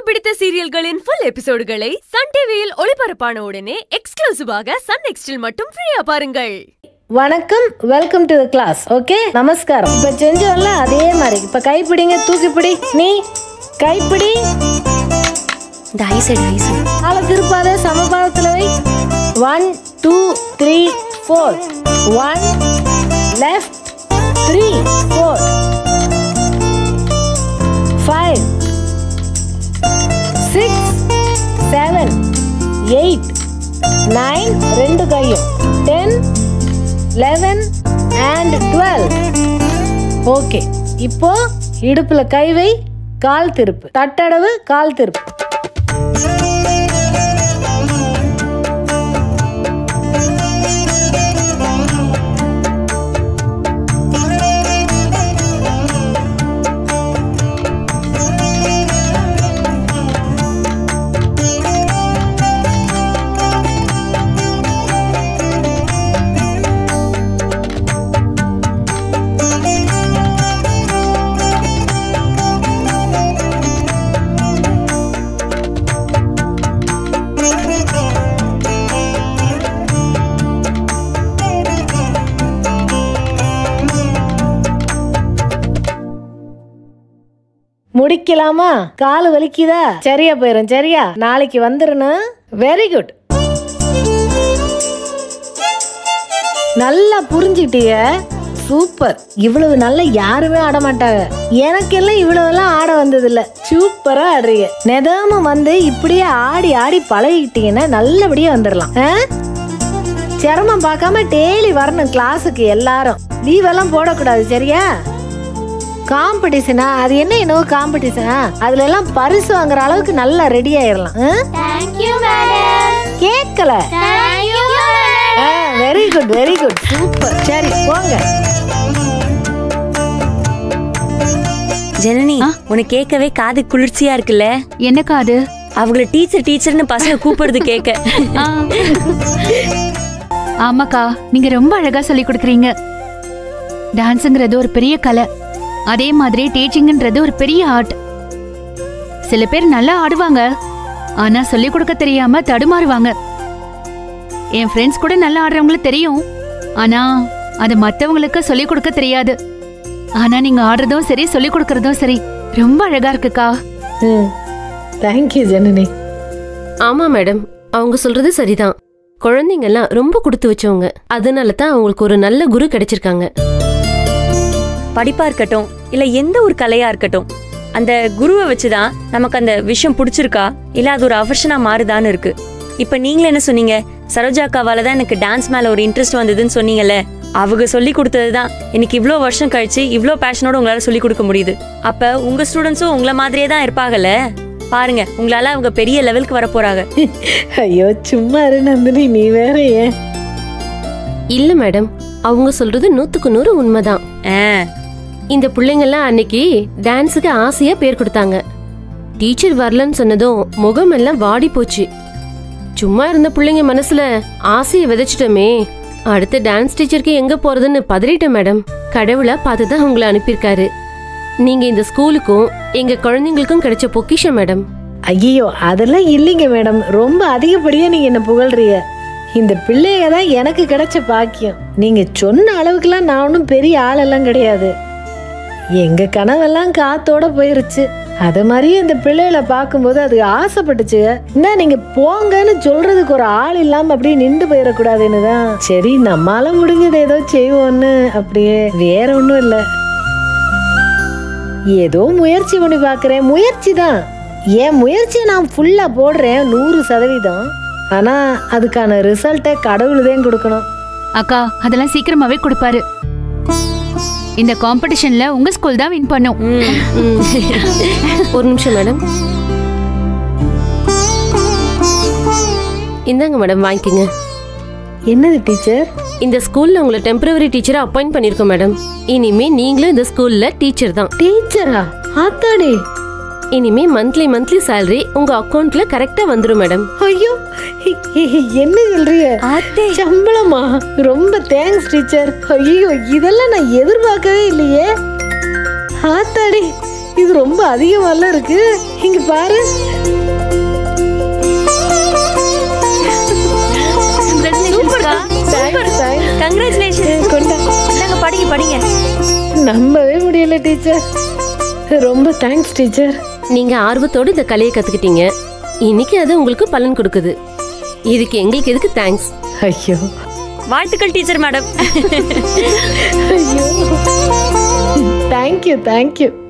பிடித்த சீரியல்களின் full எபிசோடுகளை Sun டிவியில் ஒளிபரப்பான உடனே எக்ஸ்க்ளூசிவாக சன் நெக்ஸ்டில் மட்டும் ஃப்ரீயா பாருங்கள் வணக்கம் welcome to the class okay நமஸ்காரம் இப்ப செஞ்சோம்ல அதே மாதிரி இப்ப கைப்பிடிங்க தூக்கி பிடி நீ கைப்பிடி இந்த ஐ சைடு ஐ சைடு காலை திருப்பாத சமபாதத்துல வை one two three four one left three four five six seven eight nine ரெண்டு கையும் ten eleven and twelve okay இப்போ இடுப்புல கை வை கால் திருப்பு தட்டடவு கால் திருப்பு முடிக்கலாமா கால் வலிக்குதா சரியா போயிரும் சரியா நாளைக்கு வந்துருணும் வெரி குட் நல்லா புரிஞ்சுக்கிட்டிய சூப்பர் இவ்வளவு நல்ல யாருமே ஆட மாட்டாங்க எனக்கெல்லாம் இவ்வளவுலாம் ஆட வந்தது இல்ல சூப்பரா ஆடுறீங்க நெதாம வந்து இப்படியே ஆடி ஆடி பழகிக்கிட்டீங்கன்னா நல்லபடியா வந்துடலாம் ஆ? சிரமம் பார்க்காம டெய்லி வரணும் கிளாஸுக்கு எல்லாரும் லீவ் எல்லாம் போடக்கூடாது சரியா காம்படிஷனா அது என்ன என்னவோ காம்படிஷனா அதுல எல்லாம் பரிசு வாங்குற அளவுக்கு நல்லா ரெடி ஆயிரலாம் கேட்கல very good very good super சரி போங்க ஜனனி உனக்கு கேட்கவே காது குளிர்ச்சியா இருக்குல்ல என்னக்கா அது அவங்கள டீச்சர் டீச்சர்னு பசங்க கூப்பிடுறது கேட்க ஆ. ஆமாக்கா நீங்க ரொம்ப அழகா சொல்லி கொடுக்குறீங்க டான்ஸுங்கிறது ஒரு பெரிய கலை அதே மாதிரி டீச்சிங்ன்றது ஒரு பெரிய ஆர்ட் சில பேர் நல்லா ஆடுவாங்க ஆனா சொல்லி கொடுக்க தெரியாம தடுமாறுவாங்க என் ஃப்ரெண்ட்ஸ் கூட நல்லா ஆடுறவங்களுக்கு தெரியும் ஆனா அது மத்தவங்களுக்கு சொல்லி கொடுக்க தெரியாது ஆனா நீங்க ஆடுறதும் சரி சொல்லி கொடுக்கறதும் சரி ரொம்ப அழகா இருக்குக்கா தேங்க்யூ ஜனனி ஆமா மேடம் அவங்க சொல்றது சரிதான் குழந்தைங்க எல்லாம் ரொம்ப கொடுத்து வச்சவங்க அதனால தான் அவங்களுக்கு ஒரு நல்ல குரு கிடைச்சிருக்காங்க படிப்பா இருக்கட்டும் இல்ல எந்த ஒரு கலையா இருக்கட்டும் அந்த குருவை வச்சுதான் நமக்கு அந்த விஷயம் பிடிச்சிருக்கா இல்ல அது ஒரு அவர்ஷனா மாறுதான்னு இருக்கு இப்ப நீங்களே என்ன சொன்னீங்க சரோஜாக்காவால தான் எனக்கு டான்ஸ் மேல ஒரு இன்ட்ரெஸ்ட் வந்ததுன்னு சொன்னீங்கல்ல அவங்க சொல்லி கொடுத்தது தான் இன்னைக்கு இவ்ளோ வருஷம் கழிச்சு இவ்ளோ பேஷனோட உங்களால சொல்லி கொடுக்க முடியுது அப்ப உங்க ஸ்டூடெண்ட்ஸும் உங்கள மாதிரியே தான் இருப்பாங்கல்ல பாருங்க உங்களால அவங்க பெரிய லெவலுக்கு வர போறாங்க ஐயோ சும்மா இரு நந்தினி நீ வேற ஏன் இல்ல மேடம் அவங்க சொல்றது நூத்துக்கு நூறு உண்மைதான் ஆ, இந்த பிள்ளைங்கெல்லாம் அன்னைக்கு டான்ஸுக்கு ஆசையா பேர் கொடுத்தாங்க டீச்சர் வரலன்னு சொன்னதும் முகம் எல்லாம் வாடி போச்சு சும்மா இருந்த பிள்ளைங்க மனசுல ஆசையை விதைச்சிட்டோமே அடுத்த டான்ஸ் டீச்சருக்கு எங்க போறதுன்னு பதறிட்டேன் மேடம் கடவுளா பார்த்துதான் உங்களை அனுப்பியிருக்காரு நீங்க இந்த ஸ்கூலுக்கும் எங்க குழந்தைங்களுக்கும் கிடைச்ச பொக்கிஷம் மேடம் ஐயோ அதெல்லாம் இல்லைங்க மேடம் ரொம்ப அதிகப்படியா நீங்க என்ன புகழ்றீங்க இந்த பிள்ளைங்க தான் எனக்கு கிடைச்ச பாக்கியம் நீங்க சொன்ன அளவுக்குலாம் நான் ஒன்றும் பெரிய ஆளெல்லாம் கிடையாது எங்க கனவெல்லாம் காத்தோட போயிருச்சு அது மாதிரியே இந்த பிள்ளைகளை பார்க்கும்போது அது ஆசைப்பட்டுச்சு என்ன நீங்க போங்கன்னு சொல்றதுக்கு ஒரு ஆள் இல்லாம அப்படியே நின்று போயிடக்கூடாதுன்னு தான் சரி நம்மால முடிஞ்சது ஏதோ செய்வோன்னு அப்படியே வேற ஒன்றும் இல்லை ஏதோ முயற்சி பண்ணி பார்க்குறேன் முயற்சி தான் என் முயற்சியை நான் ஃபுல்லாக போடுறேன் நூறு சதவீதம் ஆனால் அதுக்கான ரிசல்ட்டை கடவுள் தான் கொடுக்கணும் அக்கா அதெல்லாம் சீக்கிரமாவே கொடுப்பாரு இந்த காம்படிஷன்ல உங்க ஸ்கூல் தான் வின் பண்ணும் ம். ம். ஒரு நிமிஷம் மேடம் இந்தாங்க மேடம் வாங்கிக்கோங்க என்னது டீச்சர் இந்த ஸ்கூல்ல உங்களை டெம்பரவரி டீச்சரா அப்பாயிண்ட் பண்ணிருக்கோம் மேடம் இனிமே நீங்களும் இந்த ஸ்கூல்ல டீச்சர் தான் டீச்சரா ஆத்தாடி இனிமே மந்த்லி மந்த்லி salary உங்க அக்கவுண்ட்ல கரெக்டா வந்துரும் மேடம் ஐயோ என்ன சொல்றீங்க ஆத்தே சம்பளமா ரொம்ப தேங்க்ஸ் டீச்சர் ஐயோ இதெல்லாம் நான் எதிர்பார்க்கவே இல்லையே ஆத்தாடி இது ரொம்ப அதிகமாலாம் இருக்கு இங்க பாரு தேங்க்ஸ் தேங்க்ஸ் கங்க்ராச்சுலேஷன் கொண்டா நாங்க படிங்க படிங்க நம்பவே முடியல டீச்சர் ரொம்ப தேங்க்ஸ் டீச்சர் நீங்க ஆர்வத்தோட இந்த கலையை கத்துக்கிட்டீங்க இன்னைக்கு அது உங்களுக்கு பலன் கொடுக்குது இதுக்கு எங்களுக்கு எதுக்கு தேங்க்ஸ் ஐயோ வாழ்த்துக்கள் டீச்சர் மேடம் ஐயோ தேங்க்யூ தேங்க்யூ